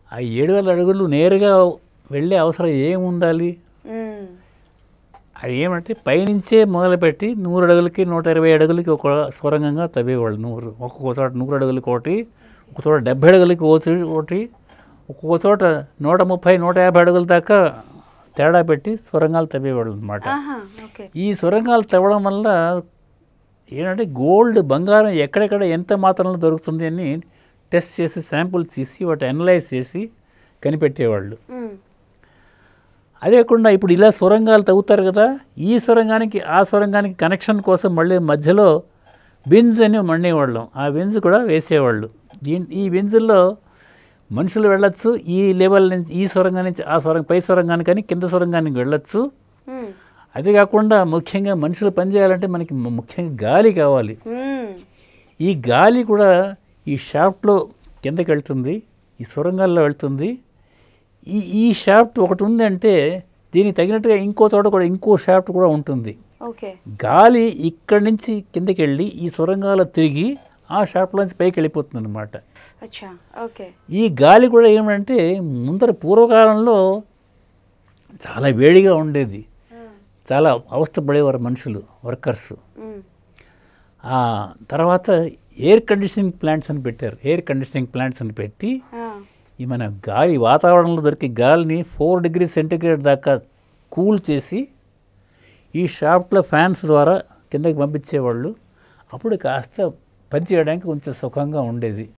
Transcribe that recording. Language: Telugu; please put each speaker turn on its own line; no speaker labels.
ఆ ఏడు వేల అడుగులు నేరుగా వెళ్ళే అవసరం ఏం ఉండాలి
మ్మ్.
అది ఏమంటే పైనుంచే మొదలుపెట్టి నూరు అడుగులకి నూట ఇరవై అడుగులకి ఒక సొరంగంగా తవ్వేవాళ్ళు నూరు ఒక్కొక్క చోట నూరు అడుగులకి ఒకటి ఒక చోట డెబ్బై అడుగులకి ఒకటి ఒకటి ఒక్కొక్క చోట నూట ముప్పై నూట యాభై అడుగుల దాకా తేడా పెట్టి సొరంగాలు తవ్వేవాళ్ళు అనమాట
ఆహా ఓకే
ఈ సొరంగాలు తవ్వడం వల్ల ఏంటంటే గోల్డ్ బంగారం ఎక్కడెక్కడ ఎంత మాత్రంలో దొరుకుతుంది అని టెస్ట్ చేసి శాంపుల్స్ తీసి వాటి అనలైజ్ చేసి కనిపెట్టేవాళ్ళు
మ్మ్.
అదే కాకుండా ఇప్పుడు ఇలా సొరంగాలు తవ్వుతారు కదా ఈ సొరంగానికి ఆ సొరంగానికి కనెక్షన్ కోసం మళ్ళీ మధ్యలో బిన్స్ అని మండేవాళ్ళం ఆ బిన్స్ కూడా వేసేవాళ్ళు దీని ఈ బిన్స్లో మనుషులు వెళ్ళొచ్చు ఈ లెవెల్ నుంచి ఈ సొరంగం నుంచి ఆ సొరంగ పై సొరంగానికి కానీ కింద సొరంగానికి వెళ్ళొచ్చు
మ్మ్.
అది కాకుండా ముఖ్యంగా మనుషులు పనిచేయాలంటే మనకి ము- ముఖ్యంగా గాలి కావాలి
మ్మ్.
ఈ గాలి కూడా ఈ షాఫ్ట్లో కిందకి వెళ్తుంది ఈ సొరంగాల్లో వెళ్తుంది ఈ ఈ షాఫ్ట్ ఒకటి ఉందంటే దీనికి తగినట్టుగా ఇంకో చోట కూడా ఇంకో షాఫ్ట్ కూడా ఉంటుంది
ఓకే
గాలి ఇక్కడి నుంచి కిందకి వెళ్ళి ఈ సొరంగాలు తిరిగి ఆ షాఫ్ట్లోంచి పైకి వెళ్ళిపోతుంది అనమాట
అచ్చా ఓకే
ఈ గాలి కూడా ఏమంటే ముందర పూర్వకాలంలో చాలా వేడిగా ఉండేది చాలా అవస్థపడేవారు మనుషులు వర్కర్స్
మ్మ్.
ఆ తర్వాత ఎయిర్ కండిషనింగ్ ప్లాంట్స్ అని పెట్టారు ఎయిర్ కండిషనింగ్ ప్లాంట్స్ అని పెట్టి
ఆ.
ఈ మన గాలి వాతావరణంలో దొరికే గాలిని ఫోర్ డిగ్రీ సెంటిగ్రేడ్ దాకా కూల్ చేసి ఈ షాఫ్ట్లో ఫ్యాన్స్ ద్వారా కిందకి పంపించేవాళ్ళు అప్పుడు కాస్త పని చేయడానికి కొంచెం సుఖంగా ఉండేది